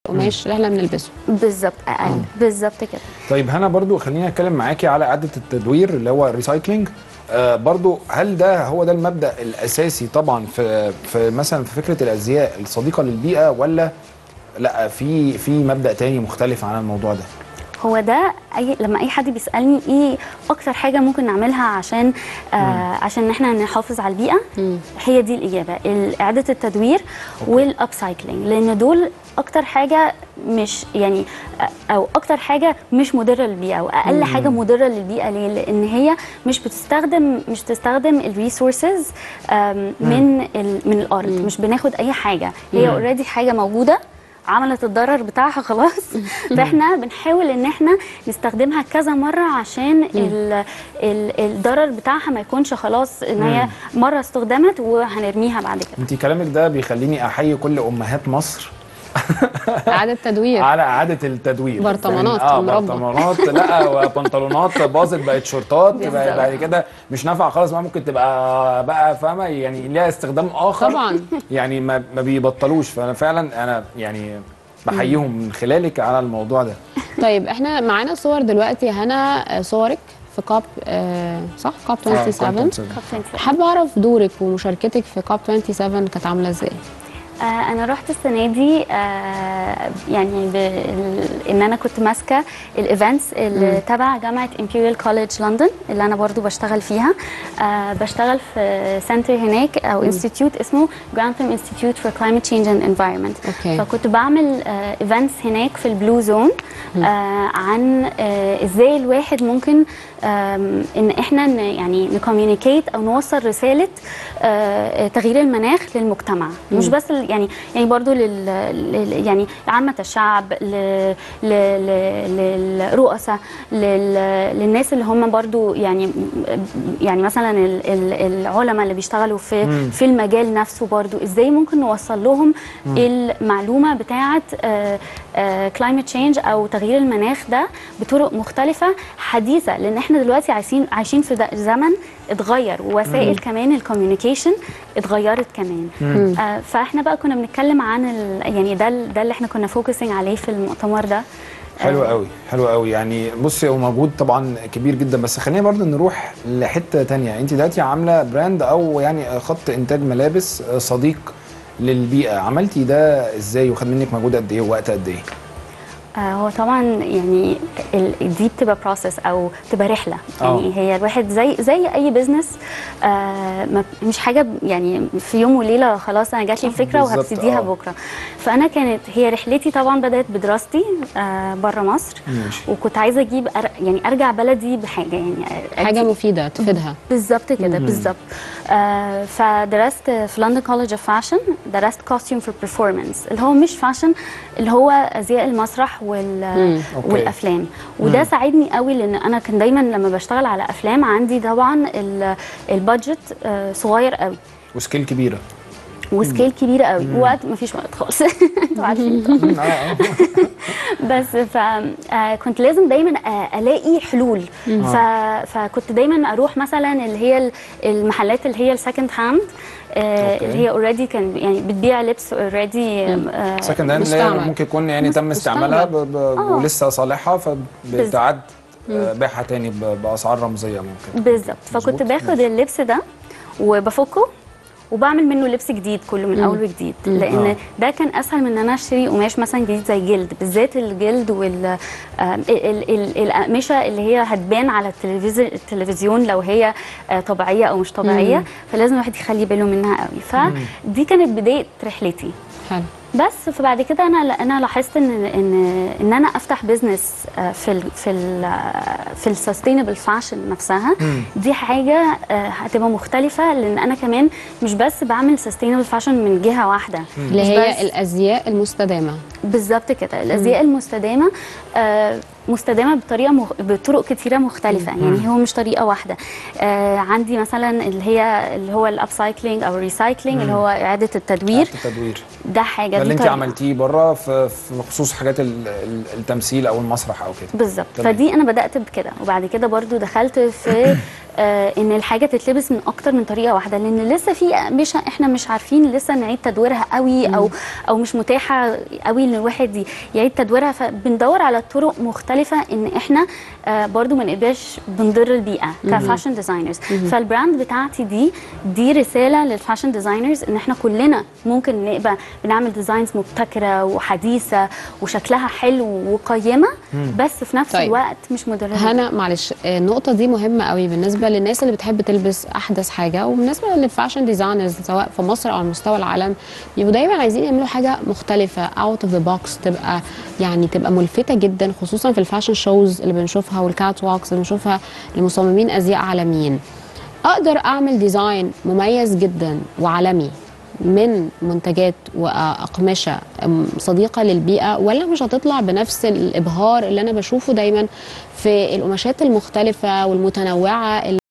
القماش اللي احنا بنلبسه بالظبط اقل بالظبط كده طيب هنا برضو خليني اتكلم معاكي على اعاده التدوير اللي هو الريسايكلينج آه برضو هل ده هو ده المبدا الاساسي طبعا في في مثلا في فكره الازياء الصديقه للبيئه ولا لا في في مبدا تاني مختلف عن الموضوع ده هو ده اي لما اي حد بيسالني ايه اكتر حاجه ممكن نعملها عشان آه عشان ان احنا نحافظ على البيئه هي دي الاجابه ال- اعاده التدوير والاب سايكلينج لان دول اكتر حاجه مش يعني آه، او اكتر حاجه مش مضره للبيئه واقل حاجه مضره للبيئه ليه لان هي مش بتستخدم مش بتستخدم الريسورسز من ال من الارض مش بناخد اي حاجه هي اوريدي حاجه موجوده عملت الضرر بتاعها خلاص فاحنا بنحاول ان احنا نستخدمها كذا مره عشان ال ال الضرر بتاعها ما يكونش خلاص ان هي مره استخدمت وهنرميها بعد كده انت كلامك ده بيخليني احيي كل امهات مصر اعاده تدوير على اعاده التدوير برطمانات يعني اه مربى. برطمانات لا وبنطلونات باظت بقت شورتات بالظبط. بقى بعد كده مش نافعه خالص ما ممكن تبقى بقى فاهمه يعني ليها استخدام اخر طبعاً. يعني ما, ما بيبطلوش فانا فعلا انا يعني بحييهم من خلالك على الموضوع ده طيب احنا معانا صور دلوقتي يا هنا آه، صورك في كاب آه صح كاب 27 حابه اعرف دورك ومشاركتك في كاب 27 كانت عامله ازاي آه انا رحت السنه دي آه يعني بال- ان انا كنت ماسكه الايفنتس اللي تبع جامعه امبيريال كوليدج لندن اللي انا برضو بشتغل فيها آه بشتغل في سنتر هناك او انستيتيوت اسمه جرانثم انستيتيوت فور كلايمت تشينج اند انفايرمنت أوكي. فكنت بعمل ايفنتس هناك في البلو زون آه عن آه ازاي الواحد ممكن آم، ان احنا ن- يعني نكوميونيكيت او نوصل رساله آه، تغيير المناخ للمجتمع مش بس ال- يعني يعني برضو لل لل- يعني لعامه الشعب ل- ل- ل- للرؤساء لل- للناس اللي هم برضو يعني يعني مثلا ال- ال- العلماء اللي بيشتغلوا في في المجال نفسه برضو ازاي ممكن نوصل لهم المعلومه بتاعه كلايمت تشينج او تغيير المناخ ده بطرق مختلفه حديثه لان احنا دلوقتي عايشين عايشين في ده- زمن اتغير ووسائل كمان الكوميونيكيشن اتغيرت كمان آه فاحنا بقى كنا بنتكلم عن ال يعني ده ال- ده اللي احنا كنا فوكسنج عليه في المؤتمر ده حلو قوي حلو قوي يعني بصي هو مجهود طبعا كبير جدا بس خلينا برضو نروح لحته تانية انت دلوقتي عامله براند او يعني خط انتاج ملابس صديق للبيئه عملتي ده ازاي وخد منك مجهود قد ايه ووقت قد ايه آه، هو طبعا يعني ال- دي بتبقى بروسس او بتبقى رحله يعني آه. هي الواحد زي زي اي بزنس آه ما- مش حاجه ب- يعني في يوم وليله خلاص انا جات لي الفكره بالظبط، وهبتديها آه. بكره فانا كانت هي رحلتي طبعا بدات بدراستي آه بره مصر ماشي. وكنت عايزه اجيب أر يعني ارجع بلدي بحاجه يعني حاجه أدي- مفيده تفيدها بالظبط كده بالظبط آه فدرست في لندن كولج اوف فاشن درست كوستيوم فور performance اللي هو مش فاشن اللي هو ازياء المسرح وال أوكي. والافلام وده ساعدني قوي لان انا كان دايما لما بشتغل على افلام عندي طبعا ال- البادجت آه صغير قوي وسكيل كبيره وسكيل كبيره قوي وقت ما فيش وقت خالص انتوا عارفين طبعاً. آه، آه. بس فكنت لازم دايما آه، الاقي حلول ف... فكنت دايما اروح مثلا اللي هي ال- المحلات اللي هي السكند هاند أوكي. اللي هي اوريدي كان يعني بتبيع لبس اوريدي سكند هاند مستعمل. ممكن يكون يعني تم مستعمل. استعمالها ب... ب... ولسه صالحه فبتعد آه، بيعها تاني ب... باسعار رمزيه ممكن بالظبط فكنت مظبوط. باخد اللبس ده وبفكه وبعمل منه لبس جديد كله من اول وجديد لان آه. ده كان اسهل من ان انا اشتري قماش مثلا جديد زي جلد بالذات الجلد وال آم، ال- ال- الاقمشه اللي هي هتبان على التلفزيون التلفزيون لو هي آه، طبيعيه او مش طبيعيه فلازم الواحد يخلي باله منها قوي فدي كانت بدايه رحلتي حلو بس فبعد كده انا انا لاحظت ان ان ان انا افتح بزنس في ال في ال في السستينبل فاشن نفسها دي حاجه آه، هتبقى مختلفه لان انا كمان مش بس بعمل سستينبل فاشن من جهه واحده اللي مش هي بس- الازياء المستدامه بالظبط كده الازياء المستدامه آه، مستدامه بطريقه مخ... بطرق كتيره مختلفه يعني هو مش طريقه واحده آه عندي مثلا اللي هي اللي هو الاب سايكلينج او الريسايكلينج اللي هو اعاده التدوير إعادة التدوير ده حاجه ده دي اللي انت طريقة. عملتيه بره في في خصوص حاجات ال- ال- التمثيل او المسرح او كده بالظبط تمام. فدي انا بدات بكده وبعد كده برضو دخلت في آه ان الحاجه تتلبس من اكتر من طريقه واحده لان لسه في مش احنا مش عارفين لسه نعيد تدويرها قوي او او مش متاحه قوي ان الواحد ي- يعيد تدويرها فبندور على طرق مختلفه ان احنا آه برضو ما نبقاش بنضر البيئه كفاشن ديزاينرز فالبراند بتاعتي دي دي رساله للفاشن ديزاينرز ان احنا كلنا ممكن نبقى بنعمل ديزاينز مبتكره وحديثه وشكلها حلو وقيمه بس في نفس طيب. الوقت مش مضره هنا معلش آه، النقطة دي مهمة قوي بالنسبة للناس اللي بتحب تلبس أحدث حاجة وبالنسبة للفاشن ديزاينرز سواء في مصر أو على مستوى العالم بيبقوا دايما عايزين يعملوا حاجة مختلفة اوت اوف ذا بوكس تبقى يعني تبقى ملفتة جدا خصوصا في الفاشن شوز اللي بنشوفها والكات واكس اللي بنشوفها لمصممين أزياء عالميين أقدر أعمل ديزاين مميز جدا وعالمي من منتجات وأقمشة أم، صديقة للبيئة ولا مش هتطلع بنفس الإبهار اللي أنا بشوفه دايما في القماشات المختلفة والمتنوعة اللي